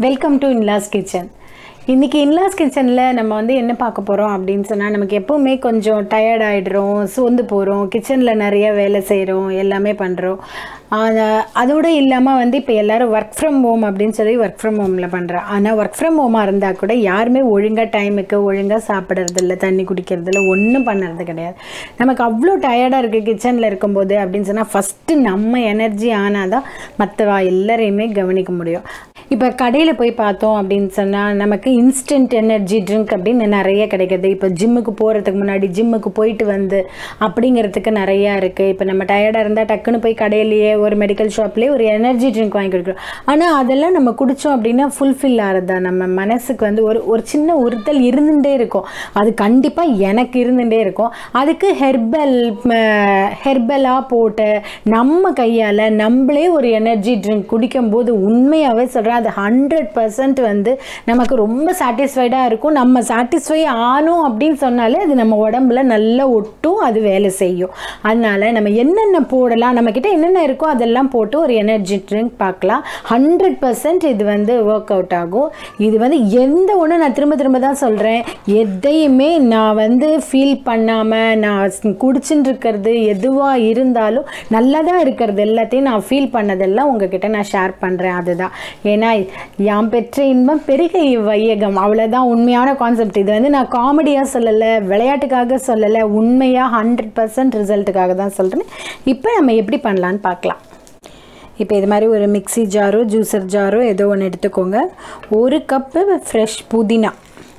welcome to in-laws kitchen இன்றைக்கி in-laws கிச்சனில் நம்ம வந்து என்ன பார்க்க போகிறோம் அப்படின்னு சொன்னால் நமக்கு எப்போவுமே கொஞ்சம் டயர்ட் ஆகிடுறோம் சோர்ந்து போகிறோம் கிச்சனில் நிறைய வேலை செய்கிறோம் எல்லாமே பண்ணுறோம் அதோடு இல்லாமல் வந்து இப்போ எல்லோரும் ஒர்க் ஃப்ரம் ஹோம் அப்படின்னு சொல்லி ஒர்க் ஃப்ரம் ஹோமில் பண்ணுறோம் ஆனால் ஒர்க் ஃப்ரம் ஹோமாக இருந்தால் கூட யாருமே ஒழுங்காக டைமுக்கு ஒழுங்காக சாப்பிட்றதில்ல தண்ணி குடிக்கிறதில்ல ஒன்றும் பண்ணுறது கிடையாது நமக்கு அவ்வளோ டயர்டாக இருக்குது கிச்சனில் இருக்கும்போது அப்படின்னு சொன்னால் ஃபஸ்ட்டு நம்ம எனர்ஜி ஆனால் தான் மற்றவா எல்லாரையுமே கவனிக்க முடியும் இப்போ கடையில் போய் பார்த்தோம் அப்படின்னு சொன்னால் நமக்கு இன்ஸ்டன்ட் எனர்ஜி ட்ரிங்க் அப்படின்னு நிறைய கிடைக்கிது இப்போ ஜிம்முக்கு போகிறதுக்கு முன்னாடி ஜிம்முக்கு போயிட்டு வந்து அப்படிங்கிறதுக்கு நிறையா இருக்குது இப்போ நம்ம டயர்டாக இருந்தால் டக்குன்னு போய் கடையிலேயே ஒரு மெடிக்கல் ஷாப்லேயே ஒரு எனர்ஜி ட்ரிங்க் வாங்கி கொடுக்குறோம் ஆனால் அதெல்லாம் நம்ம குடித்தோம் அப்படின்னா ஃபுல்ஃபில் ஆகிறதா நம்ம மனசுக்கு வந்து ஒரு ஒரு சின்ன உறுத்தல் இருந்துகிட்டே இருக்கும் அது கண்டிப்பாக எனக்கு இருந்துகிட்டே இருக்கும் அதுக்கு ஹெர்பல் ஹெர்பலாக போட்டு நம்ம கையால் நம்மளே ஒரு எனர்ஜி ட்ரிங்க் குடிக்கும்போது உண்மையாகவே சொல்கிறேன் அது ஹண்ட்ரட் பர்சன்ட் வந்து நமக்கு ரொம்ப சாட்டிஸ்ஃபைடாக இருக்கும் நம்ம சாட்டிஸ்ஃபை ஆனோம் அப்படின்னு சொன்னாலே அது நம்ம உடம்புல நல்லா ஒட்டும் அது வேலை செய்யும் அதனால் நம்ம என்னென்ன போடலாம் நம்மக்கிட்ட என்னென்ன இருக்கோ அதெல்லாம் போட்டு ஒரு எனர்ஜி ட்ரிங்க் பார்க்கலாம் ஹண்ட்ரட் பர்சன்ட் இது வந்து ஒர்க் அவுட் ஆகும் இது வந்து எந்த ஒன்று நான் திரும்ப திரும்ப தான் சொல்கிறேன் எதையுமே நான் வந்து ஃபீல் பண்ணாமல் நான் குடிச்சுட்டு இருக்கிறது எதுவாக இருந்தாலும் நல்லதாக இருக்கிறது எல்லாத்தையும் நான் ஃபீல் பண்ணதெல்லாம் உங்ககிட்ட நான் ஷேர் பண்ணுறேன் அதுதான் ஏன்னா யாம் பெற்ற இன்பம் பெருக வையகம் அவ்வளோதான் உண்மையான கான்செப்ட் இது வந்து நான் காமெடியாக சொல்லலை விளையாட்டுக்காக சொல்லலை உண்மையாக ஹண்ட்ரட் பர்சன்ட் ரிசல்ட்டுக்காக தான் சொல்கிறேன் இப்போ நம்ம எப்படி பண்ணலான்னு பார்க்கலாம் இப்போ இது மாதிரி ஒரு மிக்சி ஜாரோ ஜூஸர் ஜாரோ ஏதோ ஒன்று எடுத்துக்கோங்க ஒரு கப்பு ஃப்ரெஷ் புதினா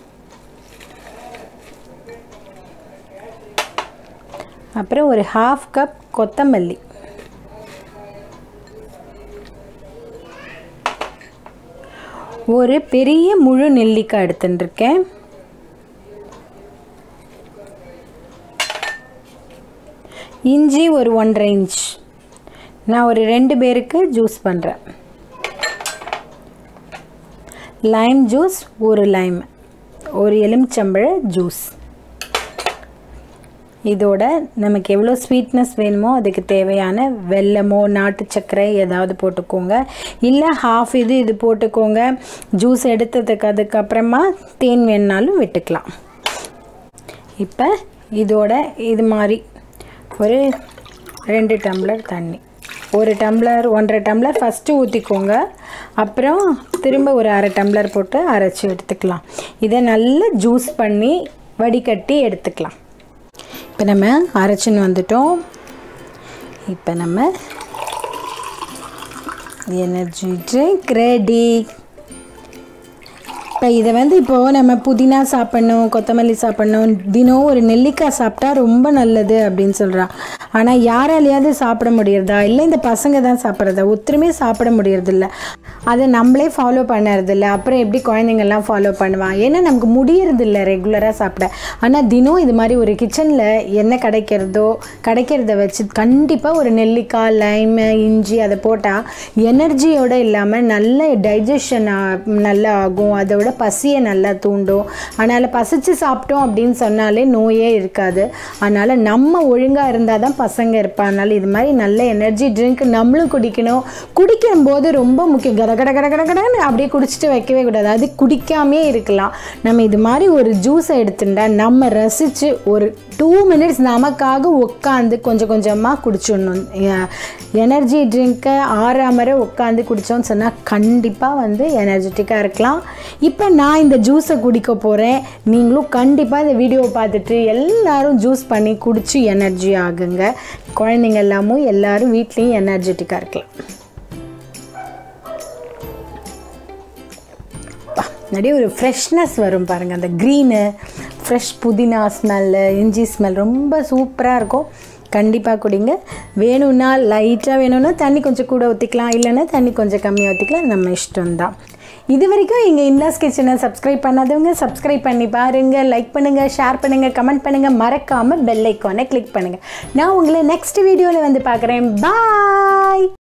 அப்புறம் ஒரு ஹாஃப் கப் கொத்தமல்லி ஒரு பெரிய முழு நெல்லிக்காய் எடுத்துட்டுருக்கேன் இஞ்சி ஒரு ஒன்றரை இன்ச் நான் ஒரு ரெண்டு பேருக்கு ஜூஸ் பண்ணுறேன் லைம் ஜூஸ் ஒரு லைம் ஒரு எலுமிச்சம்பழ ஜூஸ் இதோட நமக்கு எவ்வளோ ஸ்வீட்னஸ் வேணுமோ அதுக்கு தேவையான வெல்லமோ நாட்டு சர்க்கரை ஏதாவது போட்டுக்கோங்க இல்லை ஹாஃப் இது இது போட்டுக்கோங்க ஜூஸ் எடுத்ததுக்கு அதுக்கப்புறமா தேன் வேணுனாலும் விட்டுக்கலாம் இப்போ இதோட இது மாதிரி ஒரு ரெண்டு டம்ளர் தண்ணி ஒரு டம்ளர் ஒன்றரை டம்ளர் ஃபஸ்ட்டு ஊற்றிக்கோங்க அப்புறம் திரும்ப ஒரு அரை டம்ளர் போட்டு அரைச்சி எடுத்துக்கலாம் இதை நல்லா ஜூஸ் பண்ணி வடிகட்டி எடுத்துக்கலாம் இப்போ நம்ம அரைச்சின்னு வந்துட்டோம் இப்போ நம்ம எனர்ஜி ட்ரிங்க் ரெடி இப்போ இதை வந்து இப்போது நம்ம புதினா சாப்பிட்ணும் கொத்தமல்லி சாப்பிட்ணும் தினம் ஒரு நெல்லிக்காய் சாப்பிட்டா ரொம்ப நல்லது அப்படின்னு சொல்கிறான் ஆனால் யாராலையாவது சாப்பிட முடியறதா இல்லை இந்த பசங்க தான் சாப்பிட்றதா ஒத்துருமே சாப்பிட முடியறதில்ல அதை நம்மளே ஃபாலோ பண்ணுறதில்ல அப்புறம் எப்படி குழந்தைங்கள்லாம் ஃபாலோ பண்ணுவான் ஏன்னா நமக்கு முடியறதில்ல ரெகுலராக சாப்பிட ஆனால் தினம் இது மாதிரி ஒரு கிச்சனில் என்ன கிடைக்கிறதோ கிடைக்கிறத வச்சு கண்டிப்பாக ஒரு நெல்லிக்காய் லைமு இஞ்சி அதை போட்டால் எனர்ஜியோடு இல்லாமல் நல்ல டைஜஷன் நல்லா ஆகும் அதோட பசியை நல்லா தூண்டும் அதனால் பசித்து சாப்பிட்டோம் அப்படின்னு சொன்னாலே நோயே இருக்காது அதனால் நம்ம ஒழுங்காக இருந்தால் தான் பசங்க இருப்பா அதனால் இது மாதிரி நல்ல எனர்ஜி ட்ரிங்க் நம்மளும் குடிக்கணும் குடிக்கும்போது ரொம்ப முக்கியம் கட கட கட கட கடன்னு அப்படியே குடிச்சிட்டு வைக்கவே கூடாது அது குடிக்காமே இருக்கலாம் நம்ம இது மாதிரி ஒரு ஜூஸை எடுத்துட்டா நம்ம ரசித்து ஒரு டூ மினிட்ஸ் நமக்காக உட்காந்து கொஞ்சம் கொஞ்சமாக குடிச்சிடணும் எனர்ஜி ட்ரிங்க்கை ஆறாமரை உட்காந்து குடித்தோன்னு சொன்னால் கண்டிப்பாக வந்து எனர்ஜெட்டிக்காக இருக்கலாம் இப்போ நான் இந்த ஜூஸை குடிக்க போகிறேன் நீங்களும் கண்டிப்பாக இந்த வீடியோவை பார்த்துட்டு எல்லாரும் ஜூஸ் பண்ணி குடித்து எனர்ஜி ஆகுங்க குழந்தைங்க எல்லாமும் எல்லோரும் வீட்லேயும் எனர்ஜெட்டிக்காக இருக்கலாம் நிறைய ஒரு ஃப்ரெஷ்னஸ் வரும் பாருங்கள் அந்த க்ரீனு ஃப்ரெஷ் புதினா ஸ்மெல்லு இஞ்சி ஸ்மெல் ரொம்ப சூப்பராக இருக்கும் கண்டிப்பாக குடிங்க வேணும்னா லைட்டாக வேணும்னா தண்ணி கொஞ்சம் கூட ஊற்றிக்கலாம் இல்லைன்னா தண்ணி கொஞ்சம் கம்மியாக ஊற்றிக்கலாம் நம்ம இஷ்டம்தான் இது வரைக்கும் எங்கள் இன்லாஸ் கிச்சனை சப்ஸ்கிரைப் பண்ணாதவங்க சப்ஸ்கிரைப் பண்ணி பாருங்கள் லைக் பண்ணுங்கள் ஷேர் பண்ணுங்கள் கமெண்ட் பண்ணுங்கள் மறக்காமல் பெல் ஐக்கானை கிளிக் பண்ணுங்கள் நான் உங்களை நெக்ஸ்ட் வீடியோவில் வந்து பார்க்குறேன் பாய்